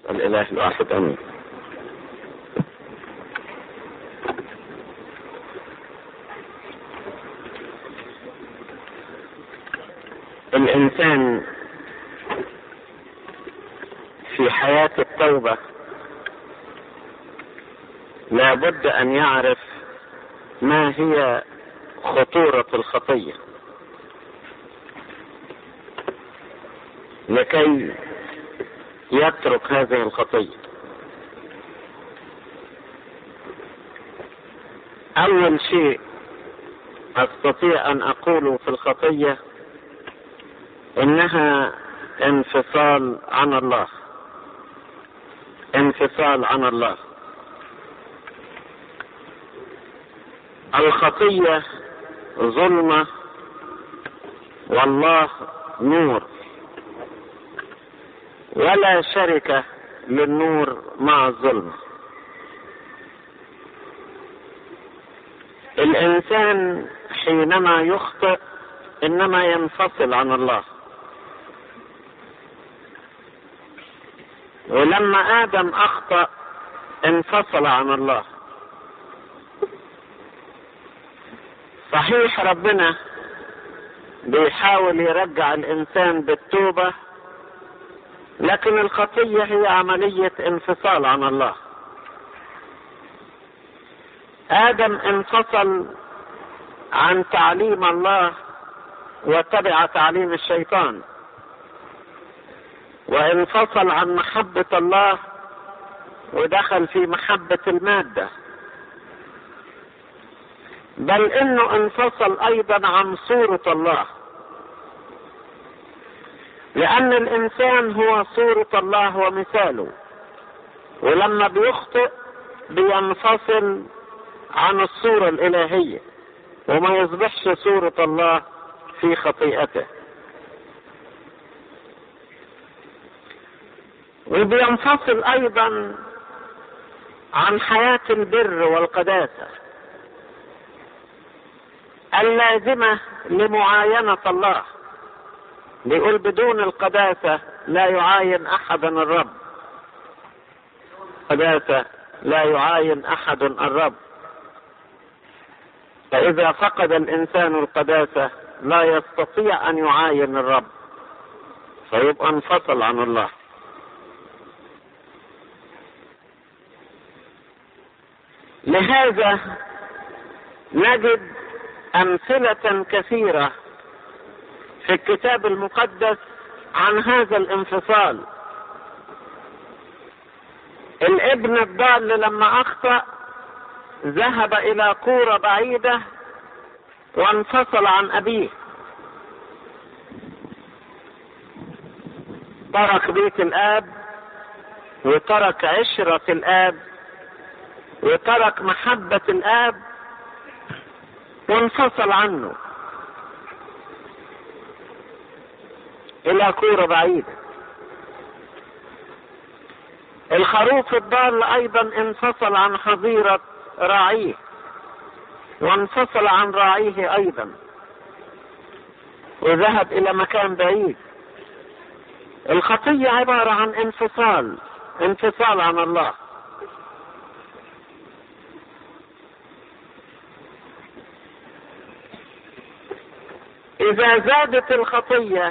الإله الواحد أمين الإنسان في حياة التوبة لابد أن يعرف ما هي خطورة الخطية لكي يترك هذه الخطية أول شيء أستطيع أن أقوله في الخطية إنها انفصال عن الله انفصال عن الله الخطية ظلمة والله نور ولا شركة للنور مع الظلمة الإنسان حينما يخطئ إنما ينفصل عن الله ولما آدم أخطأ انفصل عن الله صحيح ربنا بيحاول يرجع الإنسان بالتوبة لكن الخطية هي عملية انفصال عن الله آدم انفصل عن تعليم الله وتبع تعليم الشيطان وانفصل عن محبة الله ودخل في محبة المادة بل انه انفصل ايضا عن صورة الله لان الانسان هو صورة الله ومثاله ولما بيخطئ بينفصل عن الصورة الالهية وما يصبحش صورة الله في خطيئته وبينفصل ايضا عن حياة البر والقداسة اللازمة لمعاينة الله بيقول بدون القداسة لا يعاين أحدا الرب قداسة لا يعاين أحد الرب فإذا فقد الإنسان القداسة لا يستطيع أن يعاين الرب فيبقى انفصل عن الله لهذا نجد أمثلة كثيرة في الكتاب المقدس عن هذا الانفصال الابن الضال لما أخطأ ذهب إلى كورة بعيدة وانفصل عن أبيه ترك بيت الآب وترك عشرة الآب وترك محبة الآب وانفصل عنه إلى كورة بعيدة الخروف الضال أيضا انفصل عن حظيرة راعيه وانفصل عن راعيه أيضا وذهب إلى مكان بعيد الخطية عبارة عن انفصال انفصال عن الله إذا زادت الخطية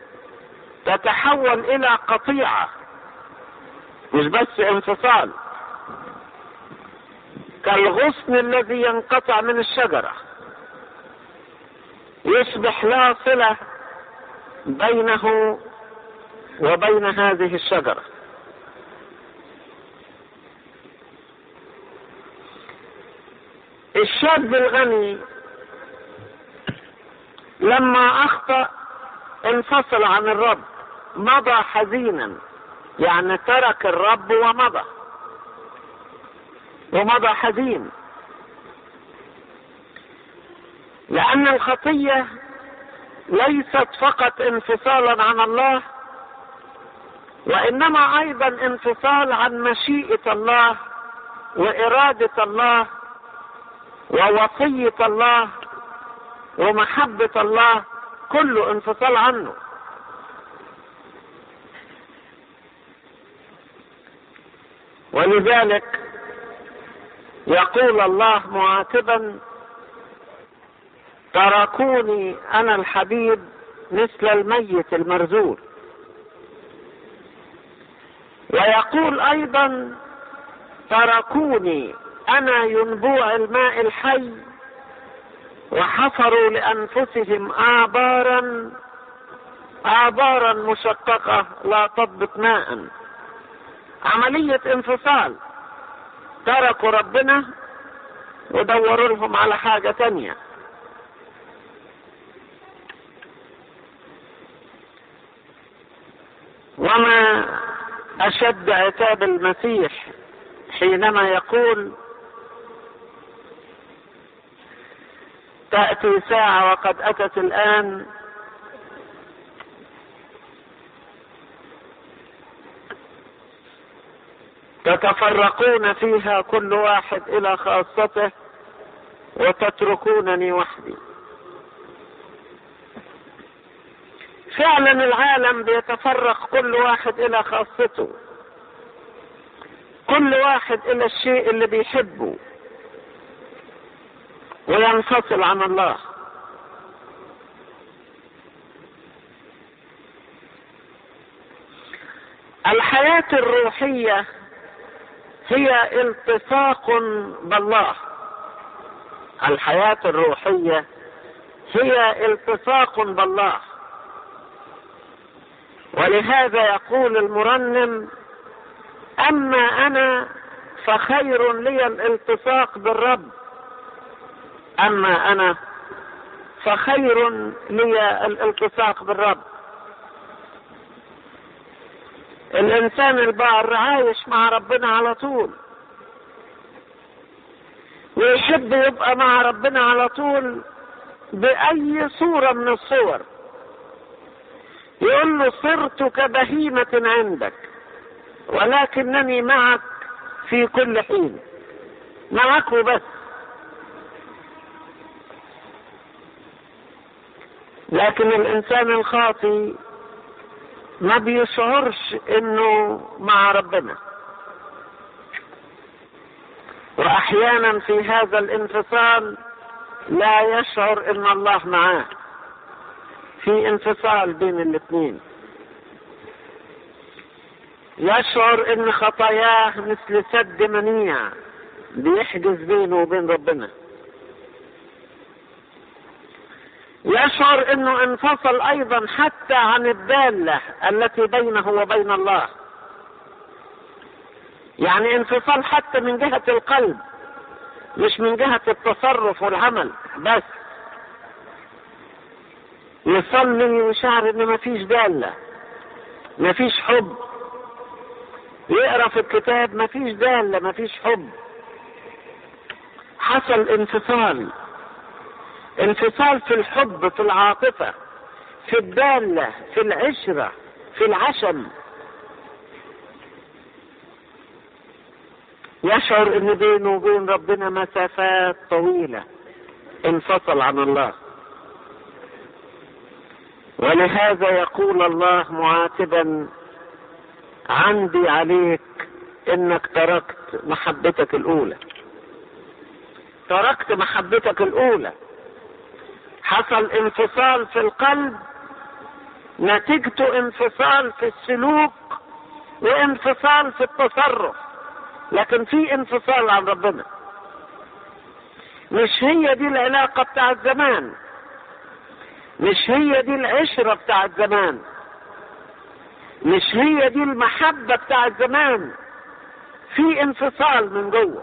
تتحول إلى قطيعة مش بس انفصال كالغصن الذي ينقطع من الشجرة يصبح لا صلة بينه وبين هذه الشجرة الشاب الغني لما اخطأ انفصل عن الرب مضى حزينا يعني ترك الرب ومضى ومضى حزين لأن الخطية ليست فقط انفصالا عن الله وإنما أيضا انفصال عن مشيئة الله وإرادة الله ووصية الله ومحبة الله كله انفصال عنه ولذلك يقول الله معاتبا تركوني انا الحبيب مثل الميت المرزول ويقول ايضا تركوني انا ينبوع الماء الحي وحفروا لانفسهم ابارا ابارا مشققه لا تضبط ماء عمليه انفصال تركوا ربنا ودوروا لهم على حاجه تانيه وما اشد عتاب المسيح حينما يقول تأتي ساعة وقد أتت الآن تتفرقون فيها كل واحد إلى خاصته وتتركونني وحدي فعلا العالم بيتفرق كل واحد إلى خاصته كل واحد إلى الشيء اللي بيحبه وينفصل عن الله الحياة الروحية هي التصاق بالله الحياة الروحية هي التصاق بالله ولهذا يقول المرنم أما أنا فخير لي الالتصاق بالرب أما أنا فخير لي الالتصاق بالرب الإنسان البار عايش مع ربنا على طول ويحب يبقى مع ربنا على طول بأي صورة من الصور يقول له صرت كبهيمة عندك ولكنني معك في كل حين معك وبس لكن الانسان الخاطي ما بيشعرش انه مع ربنا واحيانا في هذا الانفصال لا يشعر ان الله معاه في انفصال بين الاثنين يشعر ان خطاياه مثل سد منيع بيحجز بينه وبين ربنا يشعر انه انفصل ايضا حتى عن الدالة التي بينه وبين الله يعني انفصال حتى من جهة القلب مش من جهة التصرف والعمل بس يصلي ويشعر ان مفيش دالة مفيش حب يقرا في الكتاب مفيش دالة مفيش حب حصل انفصال انفصال في الحب في العاطفة في الدالة في العشرة في العشم يشعر ان بينه وبين ربنا مسافات طويلة انفصل عن الله ولهذا يقول الله معاتبا عندي عليك انك تركت محبتك الاولى تركت محبتك الاولى حصل انفصال في القلب نتيجته انفصال في السلوك وانفصال في التصرف لكن في انفصال عن ربنا مش هي دي العلاقة بتاعت زمان مش هي دي العشرة بتاعت زمان مش هي دي المحبة بتاعت زمان في انفصال من جوه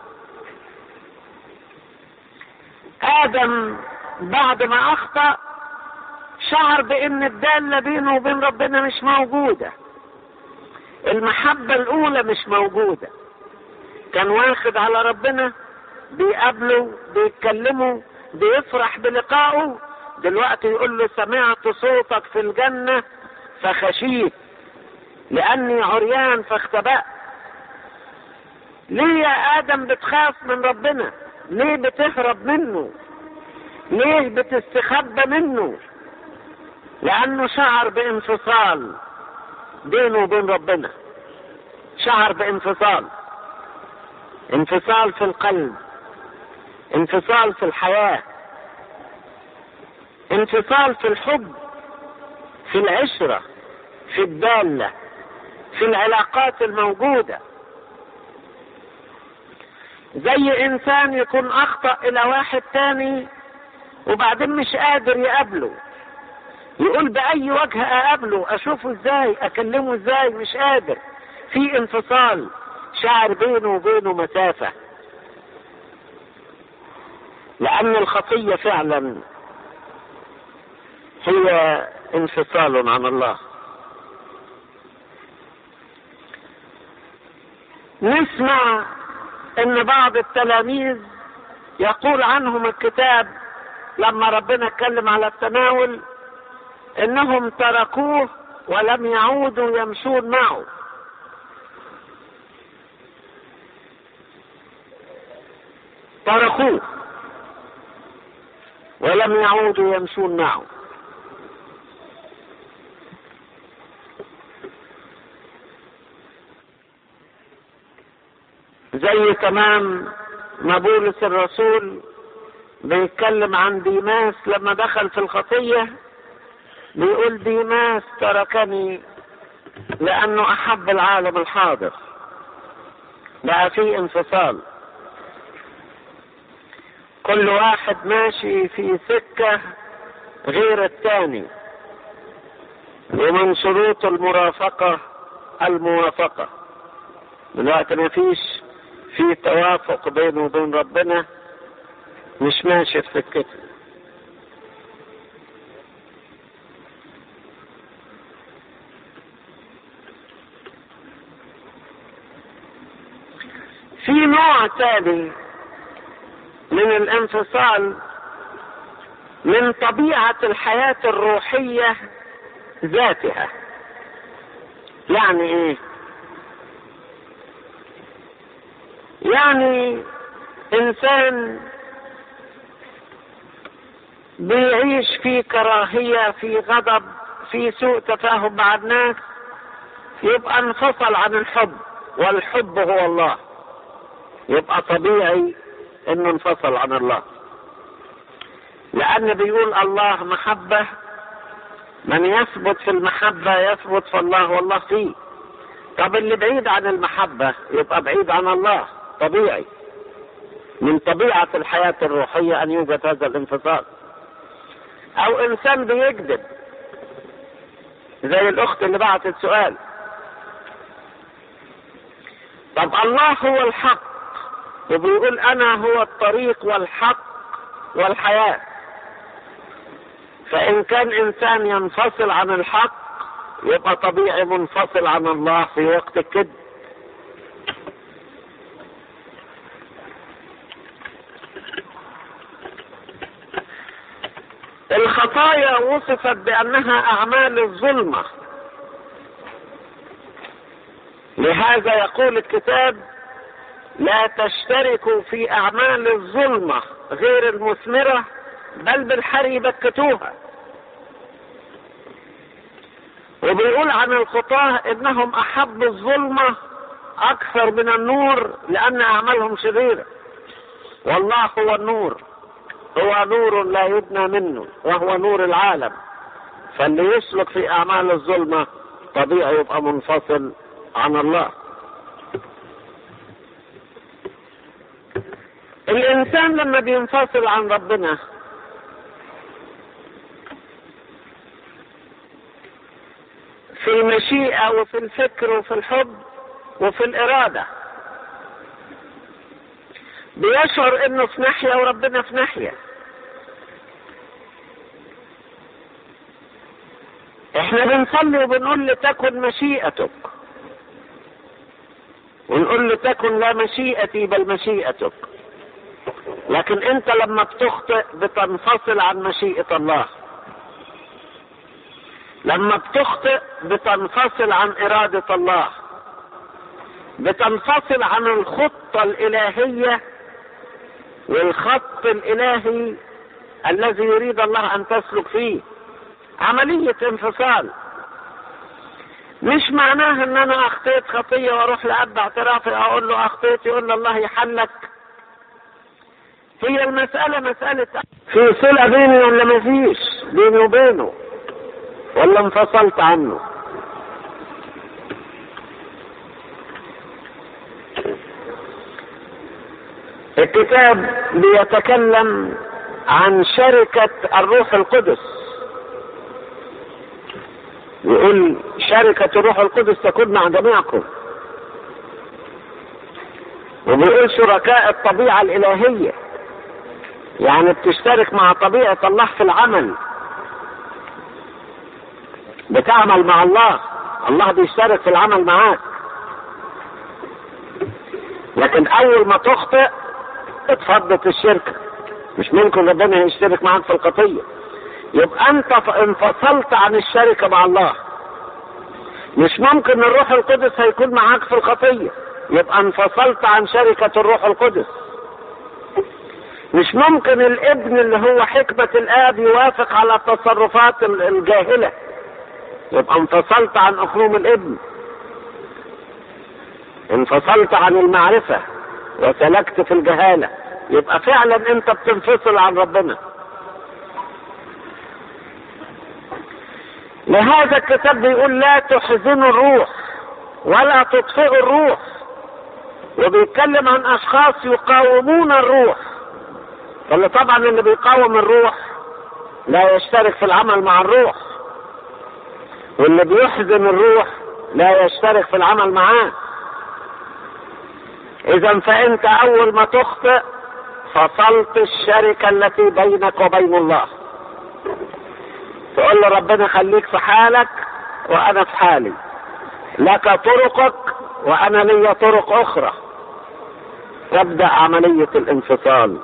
آدم بعد ما أخطأ شعر بأن الدالة بينه وبين ربنا مش موجودة المحبة الأولى مش موجودة كان واخد على ربنا بيقابله بيتكلمه بيفرح بلقائه دلوقتي يقول له سمعت صوتك في الجنة فخشيت لأني عريان فاختبأت ليه يا آدم بتخاف من ربنا ليه بتهرب منه ليه بتستخبى منه لأنه شعر بانفصال بينه وبين ربنا شعر بانفصال انفصال في القلب انفصال في الحياة انفصال في الحب في العشرة في الدالة في العلاقات الموجودة زي انسان يكون اخطأ الى واحد تاني وبعدين مش قادر يقابله يقول بأي وجه أقابله أشوفه إزاي أكلمه إزاي مش قادر في انفصال شعر بينه وبينه مسافة لأن الخطية فعلا هي انفصال عن الله نسمع ان بعض التلاميذ يقول عنهم الكتاب لما ربنا اتكلم على التناول انهم تركوه ولم يعودوا يمشون معه تركوه ولم يعودوا يمشون معه زي تمام ما بولس الرسول بيتكلم عن ديماس لما دخل في الخطية بيقول ديماس تركني لأنه أحب العالم الحاضر بقى في انفصال كل واحد ماشي في سكة غير الثاني ومن شروط المرافقة الموافقة دلوقتي ما فيش في توافق بينه وبين ربنا مش ماشي في سكته في نوع ثاني من الانفصال من طبيعة الحياة الروحية ذاتها يعني ايه يعني انسان بيعيش في كراهية في غضب في سوء تفاهم مع الناس يبقى انفصل عن الحب والحب هو الله يبقى طبيعي انه انفصل عن الله لان بيقول الله محبة من يثبت في المحبة يثبت في الله والله فيه طب اللي بعيد عن المحبة يبقى بعيد عن الله طبيعي من طبيعة الحياة الروحية أن يوجد هذا الانفصال أو إنسان بيكذب زي الأخت اللي بعتت سؤال طب الله هو الحق وبيقول أنا هو الطريق والحق والحياة فإن كان إنسان ينفصل عن الحق يبقى طبيعي منفصل عن الله في وقت الكذب الخطايا وصفت بأنها أعمال الظلمة لهذا يقول الكتاب لا تشتركوا في أعمال الظلمة غير المثمرة بل بالحري بكتوها وبيقول عن الخطاة انهم احبوا الظلمة اكثر من النور لان اعمالهم شريرة والله هو النور هو نور لا يدنى منه وهو نور العالم فاللي يسلك في اعمال الظلمة طبيعي يبقى منفصل عن الله الانسان لما بينفصل عن ربنا في المشيئة وفي الفكر وفي الحب وفي الإرادة بيشعر انه في ناحية وربنا في ناحية احنا بنصلي وبنقول لتكن مشيئتك ونقول لتكن لا مشيئتي بل مشيئتك لكن انت لما بتخطئ بتنفصل عن مشيئة الله لما بتخطئ بتنفصل عن إرادة الله بتنفصل عن الخطة الإلهية والخط الإلهي الذي يريد الله أن تسلك فيه عملية انفصال مش معناها ان انا اخطيت خطية واروح لاب اعترافي اقول له اخطيت يقول له الله يحلك هي المسألة مسألة في صلة بيني ولا ما فيش بيني وبينه ولا انفصلت عنه الكتاب بيتكلم عن شركة الروح القدس يقول شركة الروح القدس تكون مع جميعكم وبيقول شركاء الطبيعة الإلهية يعني بتشترك مع طبيعة الله في العمل بتعمل مع الله الله بيشترك في العمل معاك لكن أول ما تخطئ اتفضت الشركة مش ممكن ربنا يشترك معاك في القضية يبقى انت انفصلت عن الشركة مع الله مش ممكن الروح القدس هيكون معاك في الخطية يبقى انفصلت عن شركة الروح القدس مش ممكن الابن اللي هو حكمة الاب يوافق على التصرفات الجاهلة يبقى انفصلت عن اخروم الابن انفصلت عن المعرفة وسلكت في الجهالة يبقى فعلا انت بتنفصل عن ربنا لهذا الكتاب بيقول لا تحزنوا الروح ولا تطفئوا الروح وبيتكلم عن اشخاص يقاومون الروح فاللي طبعا اللي بيقاوم الروح لا يشترك في العمل مع الروح واللي بيحزن الروح لا يشترك في العمل معاه اذا فانت اول ما تخطئ فصلت الشركة التي بينك وبين الله تقول له ربنا خليك في حالك وانا في حالي لك طرقك وانا لي طرق اخرى تبدا عمليه الانفصال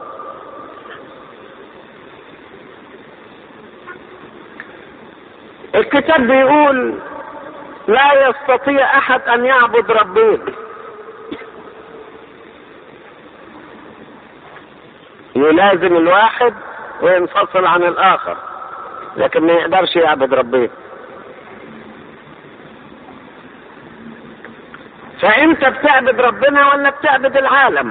الكتاب بيقول لا يستطيع احد ان يعبد ربين يلازم الواحد وينفصل عن الاخر لكن ما يقدرش يعبد ربنا فانت بتعبد ربنا ولا بتعبد العالم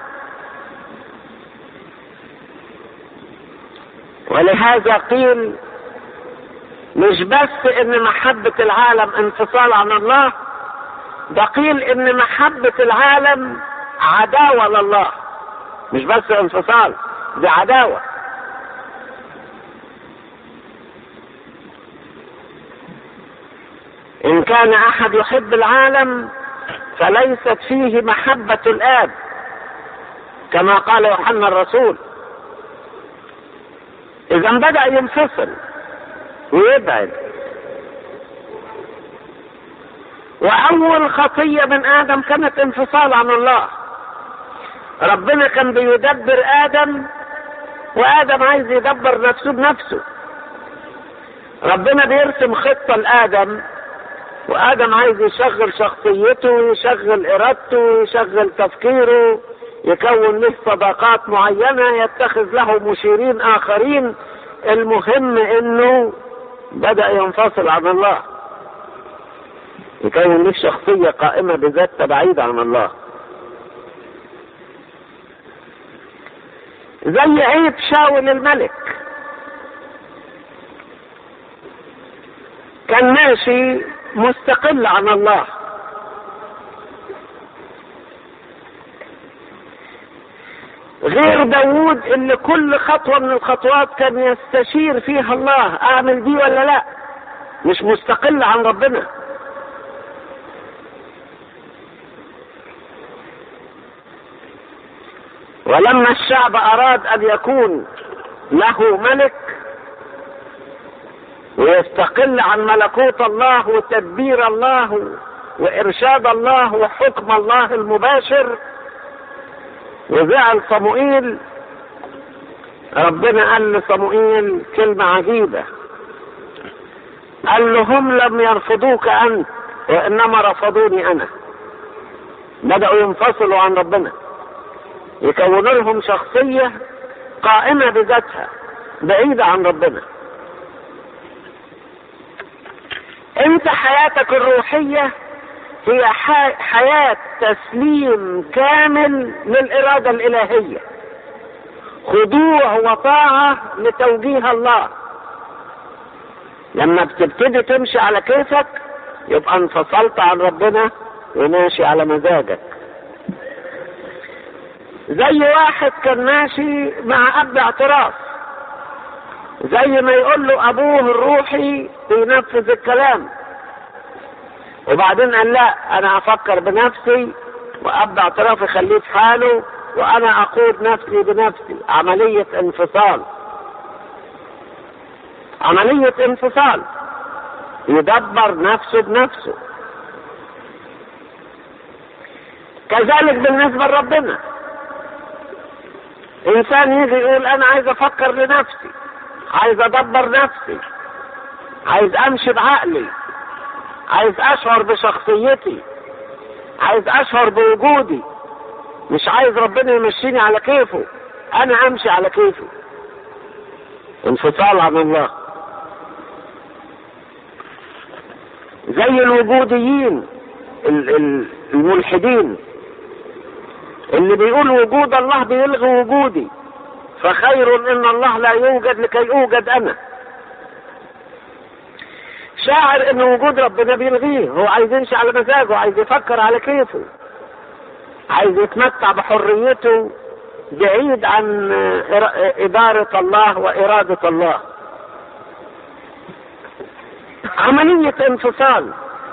ولهذا قيل مش بس ان محبة العالم انفصال عن الله ده قيل ان محبة العالم عداوة لله مش بس انفصال دي عداوة إن كان أحد يحب العالم فليست فيه محبة الآب كما قال يوحنا الرسول إذا بدأ ينفصل ويبعد وأول خطية من آدم كانت انفصال عن الله ربنا كان بيدبر آدم وآدم عايز يدبر نفسه بنفسه ربنا بيرسم خطة لآدم وآدم عايز يشغل شخصيته يشغل إرادته يشغل تفكيره يكون له صداقات معينة يتخذ له مشيرين آخرين المهم إنه بدأ ينفصل عن الله يكون له شخصية قائمة بذاتها بعيدة عن الله زي عيب شاول الملك كان ماشي مستقل عن الله غير داوود اللي كل خطوة من الخطوات كان يستشير فيها الله اعمل دي ولا لا مش مستقل عن ربنا ولما الشعب اراد ان يكون له ملك ويستقل عن ملكوت الله وتدبير الله وارشاد الله وحكم الله المباشر وزعل صموئيل ربنا قال لصموئيل كلمة عجيبة قال له هم لم يرفضوك أنت وإنما رفضوني أنا بدأوا ينفصلوا عن ربنا يكونوا لهم شخصية قائمة بذاتها بعيدة عن ربنا انت حياتك الروحية هي حياة تسليم كامل للإرادة الإلهية خضوع وطاعة لتوجيه الله لما بتبتدي تمشي على كيفك يبقى انفصلت عن ربنا وماشي على مزاجك زي واحد كان ماشي مع اب اعتراف زي ما يقول له ابوه الروحي ينفذ الكلام وبعدين قال لا انا افكر بنفسي واب اعتراف يخليه في حاله وانا اقود نفسي بنفسي عملية انفصال عملية انفصال يدبر نفسه بنفسه كذلك بالنسبة لربنا انسان يجي يقول انا عايز افكر لنفسي عايز ادبر نفسي عايز امشي بعقلي عايز اشعر بشخصيتي عايز اشعر بوجودي مش عايز ربنا يمشيني على كيفه انا امشي على كيفه انفصال عن الله زي الوجوديين الملحدين اللي بيقول وجود الله بيلغي وجودي فخير ان الله لا يوجد لكي اوجد انا شاعر ان وجود ربنا بيلغيه هو عايز يمشي على مزاجه عايز يفكر على كيفه عايز يتمتع بحريته بعيد عن إدارة الله وإرادة الله عملية انفصال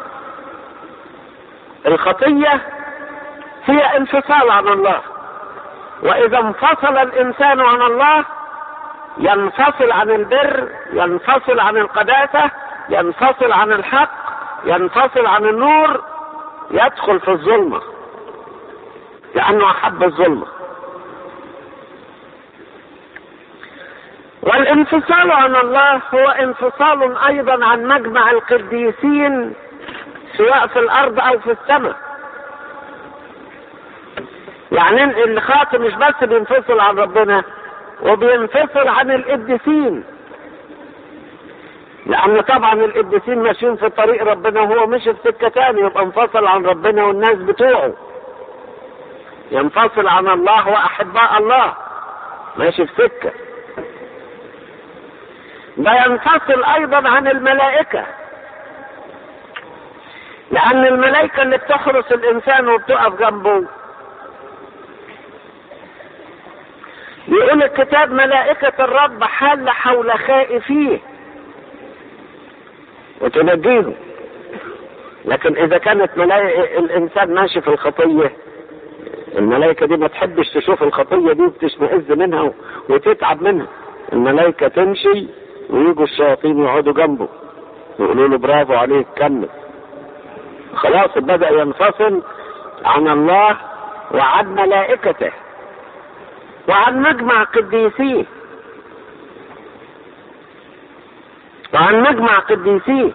الخطية هي انفصال عن الله وإذا انفصل الإنسان عن الله ينفصل عن البر ينفصل عن القداسة ينفصل عن الحق ينفصل عن النور يدخل في الظلمة لأنه أحب الظلمة والانفصال عن الله هو انفصال أيضا عن مجمع القديسين سواء في الأرض أو في السماء يعني الخاطئ مش بس بينفصل عن ربنا وبينفصل عن القديسين لأن طبعا القديسين ماشيين في طريق ربنا وهو مشي في سكة تاني يبقى انفصل عن ربنا والناس بتوعه ينفصل عن الله وأحباء الله ماشي في سكة ده ينفصل أيضا عن الملائكة لأن الملائكة اللي بتحرس الإنسان وبتقف جنبه يقول الكتاب ملائكة الرب حل حول خائفيه وتنجيهم لكن إذا كانت ملائكة الإنسان ماشي في الخطية الملائكة دي ما تحبش تشوف الخطية دي وتشمئز منها وتتعب منها الملائكة تمشي ويجوا الشياطين يقعدوا جنبه يقولوا له برافو عليك كمل خلاص بدأ ينفصل عن الله وعن ملائكته وعن مجمع قديسيه وعن مجمع قديسيه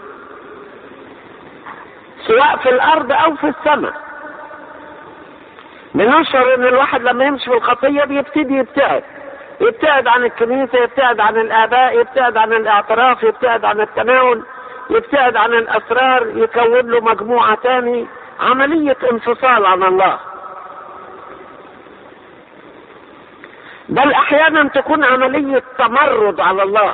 سواء في الارض او في السماء بنشعر ان الواحد لما يمشي في الخطيه بيبتدي يبتعد يبتعد عن الكنيسه يبتعد عن الاباء يبتعد عن الاعتراف يبتعد عن التناول يبتعد عن الاسرار يكون له مجموعه تاني عمليه انفصال عن الله بل احيانا تكون عمليه تمرد على الله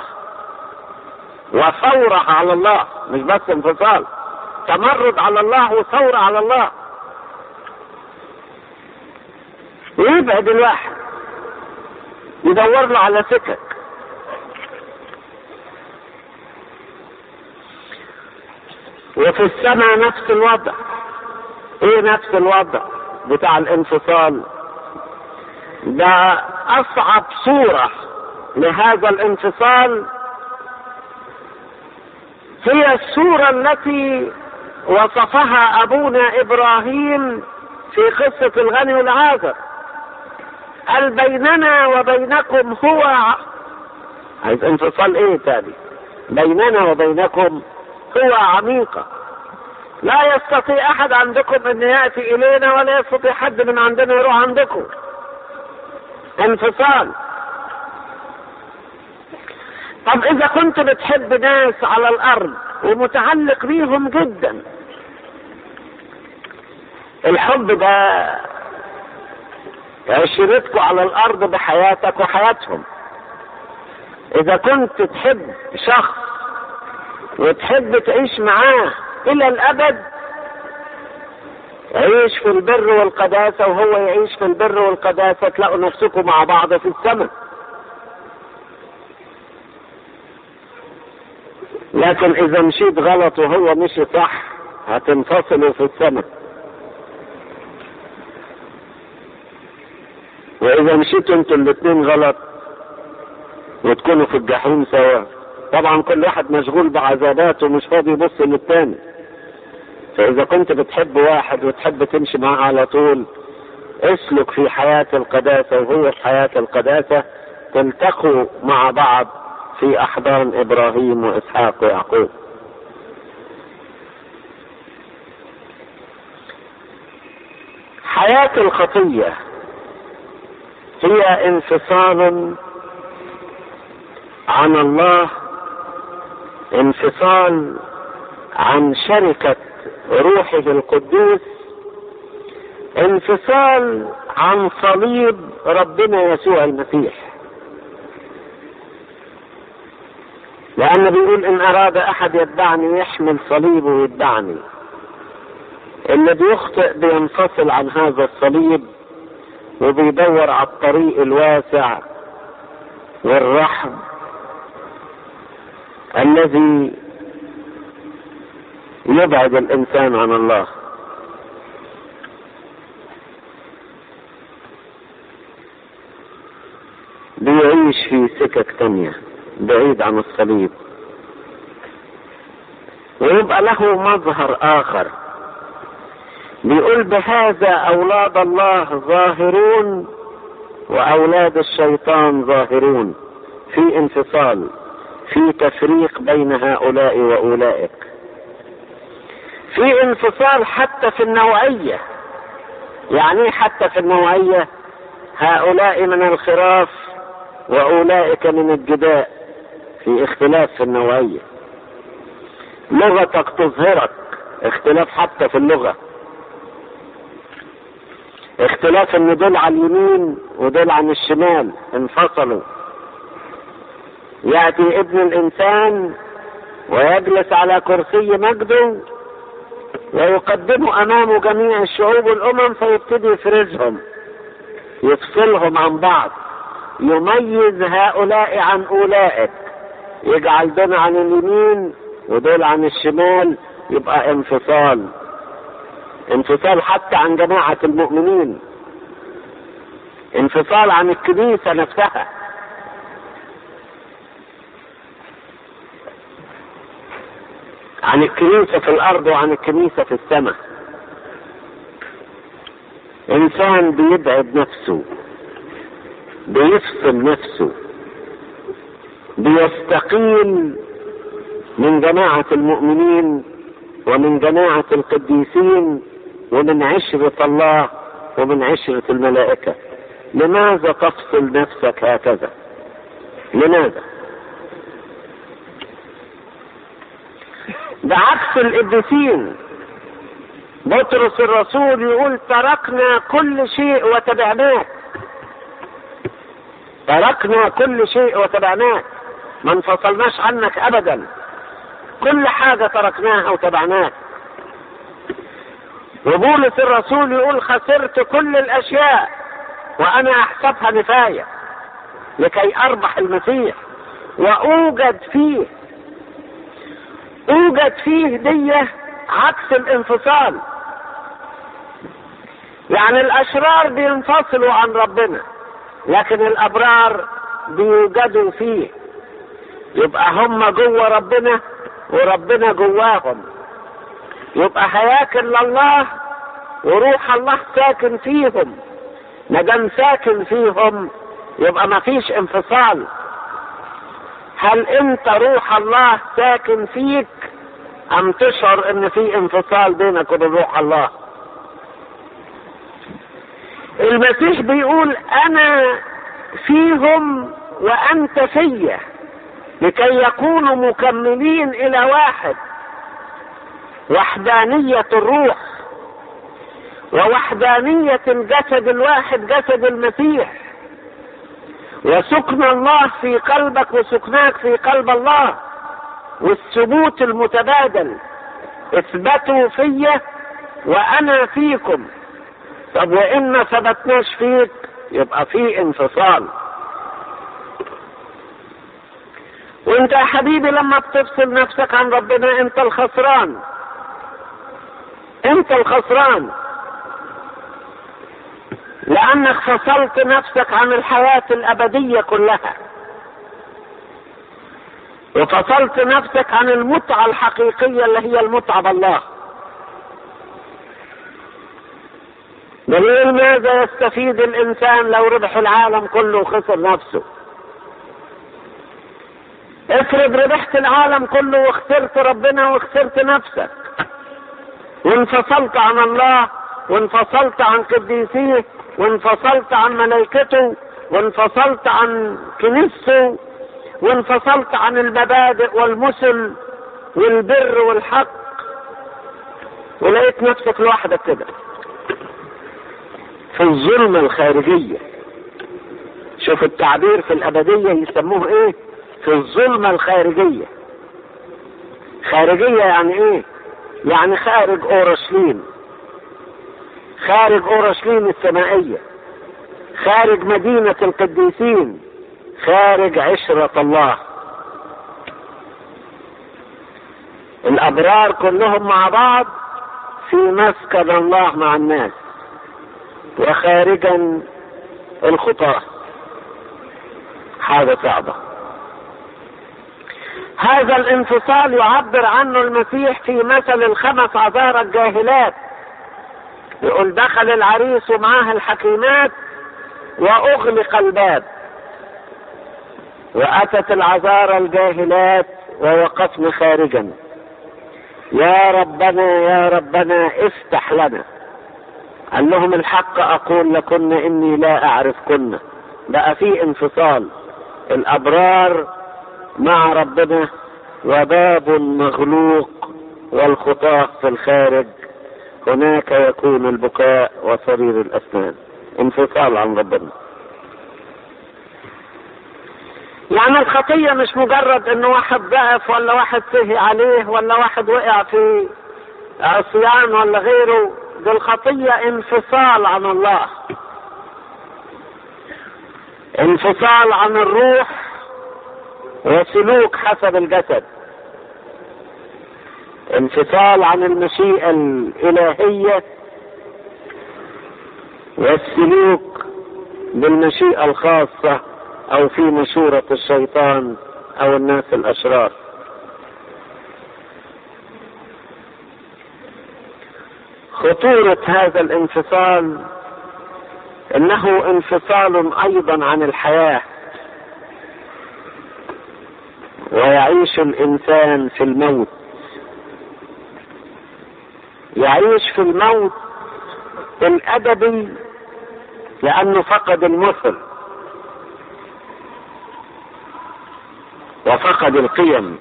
وثوره على الله مش بس انفصال تمرد على الله وثوره على الله ويبعد الواحد يدور له على سكك وفي السماء نفس الوضع ايه نفس الوضع بتاع الانفصال ده اصعب صورة لهذا الانفصال هي الصورة التي وصفها ابونا ابراهيم في قصة الغني والعازر قال بيننا وبينكم هو عايز انفصال ايه تاني بيننا وبينكم هو عميقة لا يستطيع احد عندكم ان يأتي الينا ولا يستطيع حد من عندنا يروح عندكم انفصال طب اذا كنت بتحب ناس على الارض ومتعلق بيهم جدا الحب ده عشرتكم على الارض بحياتك وحياتهم اذا كنت تحب شخص وتحب تعيش معاه الى الابد عيش في البر والقداسة وهو يعيش في البر والقداسة تلاقوا نفسكم مع بعض في السماء لكن اذا مشيت غلط وهو مشي صح هتنفصلوا في السماء واذا مشيتوا انتوا الاثنين غلط وتكونوا في الجحيم سوا طبعا كل واحد مشغول بعذاباته ومش فاضي يبص للتاني فاذا كنت بتحب واحد وتحب تمشي معاه على طول اسلك في حياة القداسة وهو في حياة القداسة تلتقوا مع بعض في احضان ابراهيم واسحاق ويعقوب حياة الخطية هي انفصال عن الله انفصال عن شركة روحه القدوس انفصال عن صليب ربنا يسوع المسيح لأن بيقول إن أراد أحد يتبعني يحمل صليبه ويتبعني اللي بيخطئ بينفصل عن هذا الصليب وبيدور على الطريق الواسع والرحب الذي يبعد الإنسان عن الله بيعيش في سكك تانية بعيد عن الصليب ويبقى له مظهر آخر بيقول بهذا أولاد الله ظاهرون وأولاد الشيطان ظاهرون في انفصال في تفريق بين هؤلاء وأولئك في انفصال حتى في النوعية يعني حتى في النوعية هؤلاء من الخراف وأولئك من الجداء في اختلاف في النوعية لغتك تظهرك اختلاف حتى في اللغة اختلاف ان دول على اليمين ودول عن الشمال انفصلوا يأتي ابن الإنسان ويجلس على كرسي مجده ويقدم أمامه جميع الشعوب والأمم فيبتدي يفرزهم يفصلهم عن بعض يميز هؤلاء عن أولئك يجعل دول عن اليمين ودول عن الشمال يبقى انفصال انفصال حتى عن جماعة المؤمنين انفصال عن الكنيسة نفسها عن الكنيسة في الأرض وعن الكنيسة في السماء إنسان بيبعد نفسه بيفصل نفسه بيستقيل من جماعة المؤمنين ومن جماعة القديسين ومن عشرة الله ومن عشرة الملائكة لماذا تفصل نفسك هكذا لماذا بعكس القديسين بطرس الرسول يقول تركنا كل شيء وتبعناك تركنا كل شيء وتبعناك ما انفصلناش عنك ابدا كل حاجة تركناها وتبعناك وبولس الرسول يقول خسرت كل الاشياء وانا احسبها نفاية لكي اربح المسيح واوجد فيه اوجد فيه دية عكس الانفصال يعني الاشرار بينفصلوا عن ربنا لكن الابرار بيوجدوا فيه يبقى هم جوه ربنا وربنا جواهم يبقى هياكل لله وروح الله ساكن فيهم ما دام ساكن فيهم يبقى ما فيش انفصال هل انت روح الله ساكن فيك ام تشعر ان في انفصال بينك وبين روح الله المسيح بيقول انا فيهم وانت فيا لكي يكونوا مكملين الى واحد وحدانية الروح ووحدانية الجسد الواحد جسد المسيح وسكن الله في قلبك وسكناك في قلب الله والثبوت المتبادل اثبتوا في وانا فيكم طب وان ما ثبتناش فيك يبقى في انفصال وانت يا حبيبي لما بتفصل نفسك عن ربنا انت الخسران انت الخسران لانك فصلت نفسك عن الحياة الابدية كلها وفصلت نفسك عن المتعة الحقيقية اللي هي المتعة بالله دليل ماذا يستفيد الانسان لو ربح العالم كله وخسر نفسه افرض ربحت العالم كله وخسرت ربنا وخسرت نفسك وانفصلت عن الله وانفصلت عن قديسيه وانفصلت عن ملائكته وانفصلت عن كنيسته وانفصلت عن المبادئ والمثل والبر والحق ولقيت نفسك لوحدك كده في الظلمة الخارجية شوف التعبير في الأبدية يسموه إيه؟ في الظلمة الخارجية خارجية يعني إيه؟ يعني خارج أورشليم خارج أورشليم السمائية خارج مدينة القديسين خارج عشرة الله الأبرار كلهم مع بعض في مسكن الله مع الناس وخارجا الخطاة حاجة صعبة هذا الانفصال يعبر عنه المسيح في مثل الخمس عذارى الجاهلات يقول دخل العريس ومعاه الحكيمات واغلق الباب واتت العذارى الجاهلات ووقفن خارجا يا ربنا يا ربنا افتح لنا قال لهم الحق اقول لكن اني لا اعرفكن بقى في انفصال الابرار مع ربنا وباب مغلوق والخطاه في الخارج هناك يكون البكاء وصرير الاسنان انفصال عن ربنا يعني الخطية مش مجرد ان واحد ضعف ولا واحد سهي عليه ولا واحد وقع في عصيان ولا غيره دي الخطية انفصال عن الله انفصال عن الروح وسلوك حسب الجسد انفصال عن المشيئة الإلهية والسلوك بالمشيئة الخاصة أو في مشورة الشيطان أو الناس الأشرار خطورة هذا الانفصال انه انفصال ايضا عن الحياة ويعيش الانسان في الموت يعيش في الموت الادبي لانه فقد المثل وفقد القيم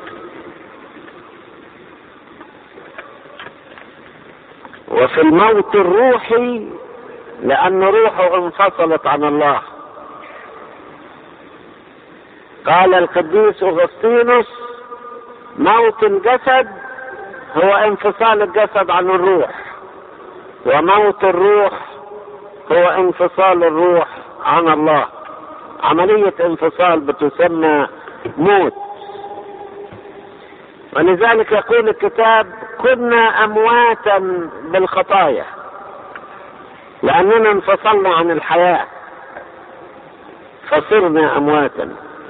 وفي الموت الروحي لأن روحه انفصلت عن الله قال القديس أغسطينوس موت الجسد هو انفصال الجسد عن الروح وموت الروح هو انفصال الروح عن الله عملية انفصال بتسمى موت ولذلك يقول الكتاب كنا امواتا بالخطايا لاننا انفصلنا عن الحياه فصرنا امواتا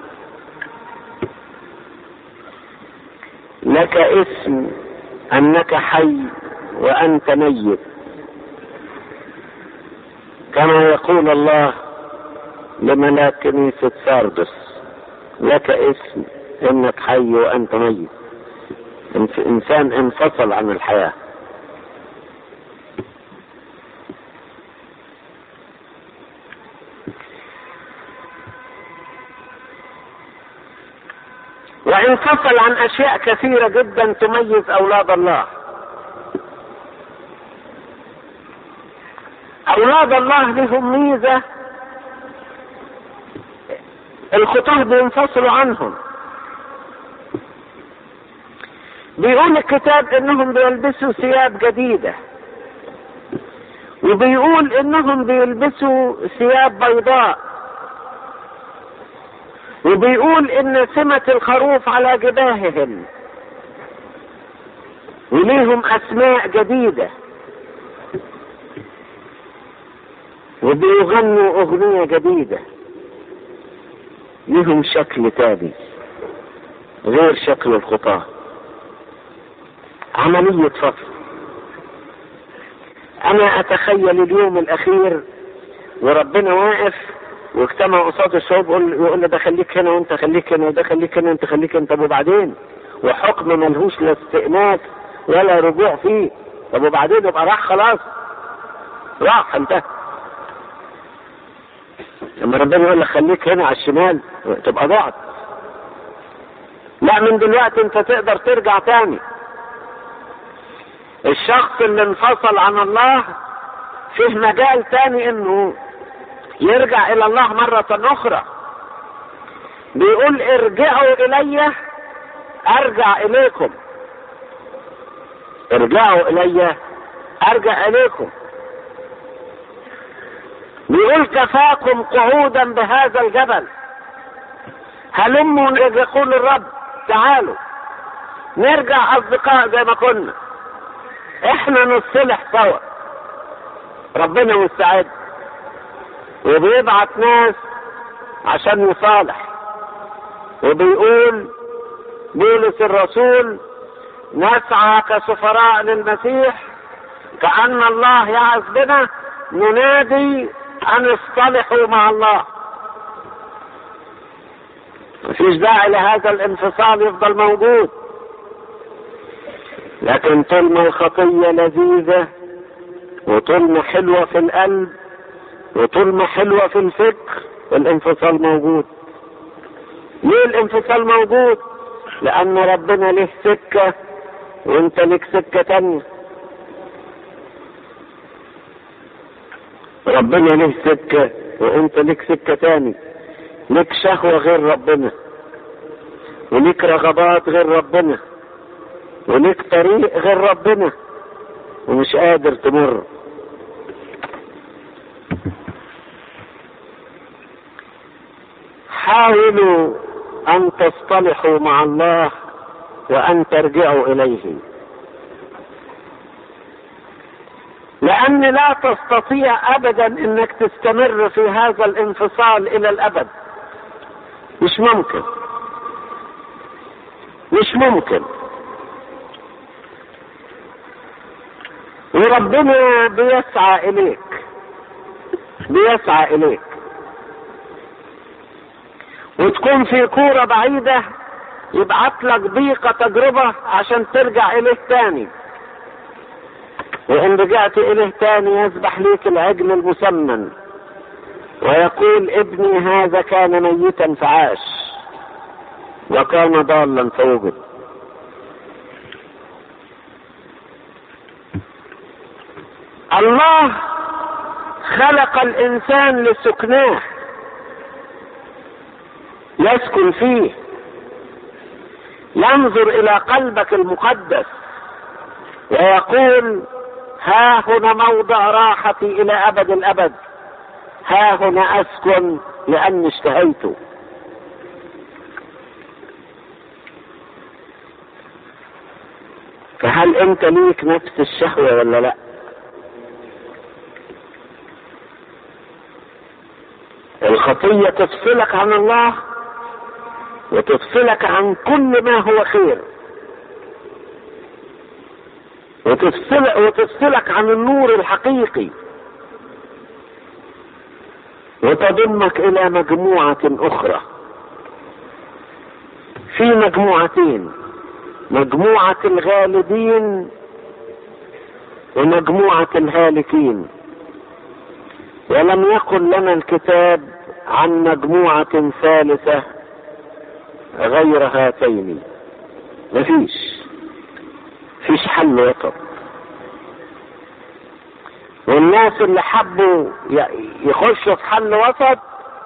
لك اسم انك حي وانت ميت كما يقول الله لملاك كنيسة ساردس لك اسم انك حي وانت ميت انسان انفصل عن الحياه وانفصل عن اشياء كثيره جدا تميز اولاد الله أولاد الله لهم ميزة الخطاه بينفصلوا عنهم بيقول الكتاب انهم بيلبسوا ثياب جديدة وبيقول انهم بيلبسوا ثياب بيضاء وبيقول ان سمة الخروف على جباههم وليهم اسماء جديدة وبيغنوا اغنية جديدة ليهم شكل تاني غير شكل الخطاه عملية فصل أنا أتخيل اليوم الأخير وربنا واقف واجتمع قصاد الشعوب يقول يقول له ده خليك هنا وانت خليك هنا وده خليك هنا وانت خليك هنا طب وبعدين وحكم ملهوش لا استئناف ولا رجوع فيه طب وبعدين يبقى راح خلاص راح انتهى لما ربنا يقول لك خليك هنا على الشمال تبقى ضعت لا من دلوقتي انت تقدر ترجع تاني الشخص اللي انفصل عن الله فيه مجال تاني انه يرجع الى الله مرة اخرى بيقول ارجعوا الي ارجع اليكم ارجعوا الي ارجع اليكم بيقول كفاكم قعودا بهذا الجبل هلموا يقول الرب تعالوا نرجع اصدقاء زي ما كنا احنا نصلح سوا ربنا مستعد وبيبعت ناس عشان يصالح وبيقول بولس الرسول نسعى كسفراء للمسيح كأن الله يعز بنا ننادي أن اصطلحوا مع الله مفيش داعي لهذا الانفصال يفضل موجود لكن طول ما الخطية لذيذة وطول ما حلوة في القلب وطول ما حلوة في الفكر الانفصال موجود ليه الانفصال موجود لأن ربنا له سكة وانت لك سكة تانية ربنا له سكة وانت لك سكة تاني لك شهوة غير ربنا وليك رغبات غير ربنا وليك طريق غير ربنا ومش قادر تمر حاولوا ان تصطلحوا مع الله وان ترجعوا اليه لان لا تستطيع ابدا انك تستمر في هذا الانفصال الى الابد مش ممكن مش ممكن وربنا بيسعى اليك بيسعى اليك وتكون في كورة بعيدة يبعت لك ضيقة تجربة عشان ترجع اليه تاني وان رجعت اليه تاني يسبح ليك العجل المسمن ويقول ابني هذا كان ميتا فعاش وكان ضالا فوجد الله خلق الانسان لسكناه يسكن فيه ينظر الى قلبك المقدس ويقول ها هنا موضع راحتي الى ابد الابد ها هنا اسكن لاني اشتهيت فهل انت ليك نفس الشهوه ولا لا الخطيه تفصلك عن الله وتفصلك عن كل ما هو خير وتفصل وتفصلك عن النور الحقيقي وتضمك الى مجموعة اخرى في مجموعتين مجموعة الغالبين ومجموعة الهالكين ولم يقل لنا الكتاب عن مجموعة ثالثة غير هاتين مفيش فيش حل وسط والناس اللي حبوا يخشوا في حل وسط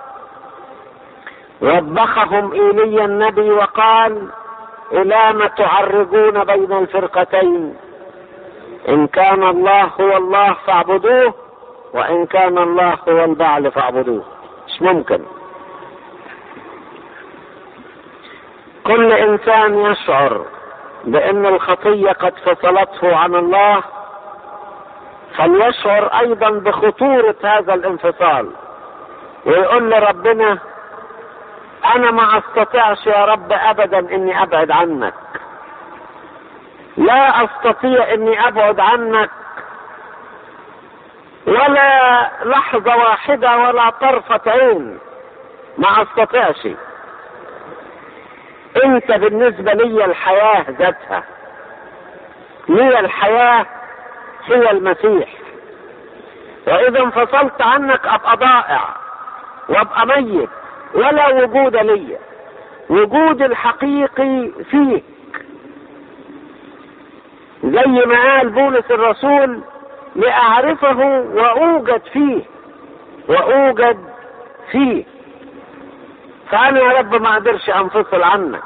وبخهم ايليا النبي وقال الى ما تعرجون بين الفرقتين ان كان الله هو الله فاعبدوه وان كان الله هو البعل فاعبدوه مش ممكن كل انسان يشعر بان الخطيه قد فصلته عن الله فليشعر ايضا بخطوره هذا الانفصال ويقول لربنا انا ما استطيعش يا رب ابدا اني ابعد عنك لا استطيع اني ابعد عنك ولا لحظة واحدة ولا طرفة عين ما استطيعش انت بالنسبة لي الحياة ذاتها لي الحياة هي المسيح واذا انفصلت عنك ابقى ضائع وابقى ميت ولا وجود لي وجود الحقيقي فيك زي ما قال بولس الرسول لأعرفه وأوجد فيه وأوجد فيه فأنا يا رب ما أقدرش أنفصل عنك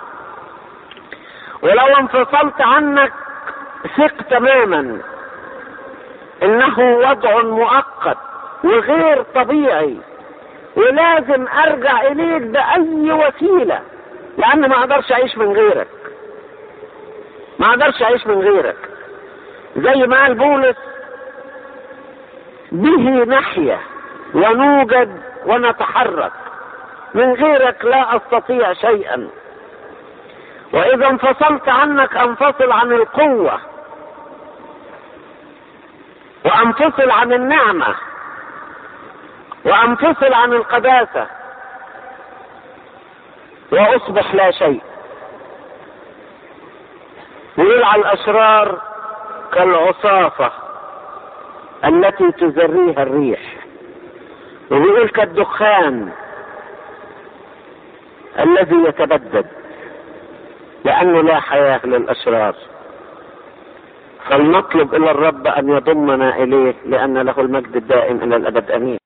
ولو انفصلت عنك ثق تماما إنه وضع مؤقت وغير طبيعي ولازم أرجع إليك بأي وسيلة لأن ما أقدرش أعيش من غيرك ما أقدرش أعيش من غيرك زي ما قال بولس به نحيا ونوجد ونتحرك من غيرك لا استطيع شيئا واذا انفصلت عنك انفصل عن القوه وانفصل عن النعمه وانفصل عن القداسه واصبح لا شيء ويقول على الاشرار كالعصافه التي تزريها الريح وبيقول كالدخان الذي يتبدد لأنه لا حياة للأشرار فلنطلب إلى الرب أن يضمنا إليه لأن له المجد الدائم إلى الأبد أمين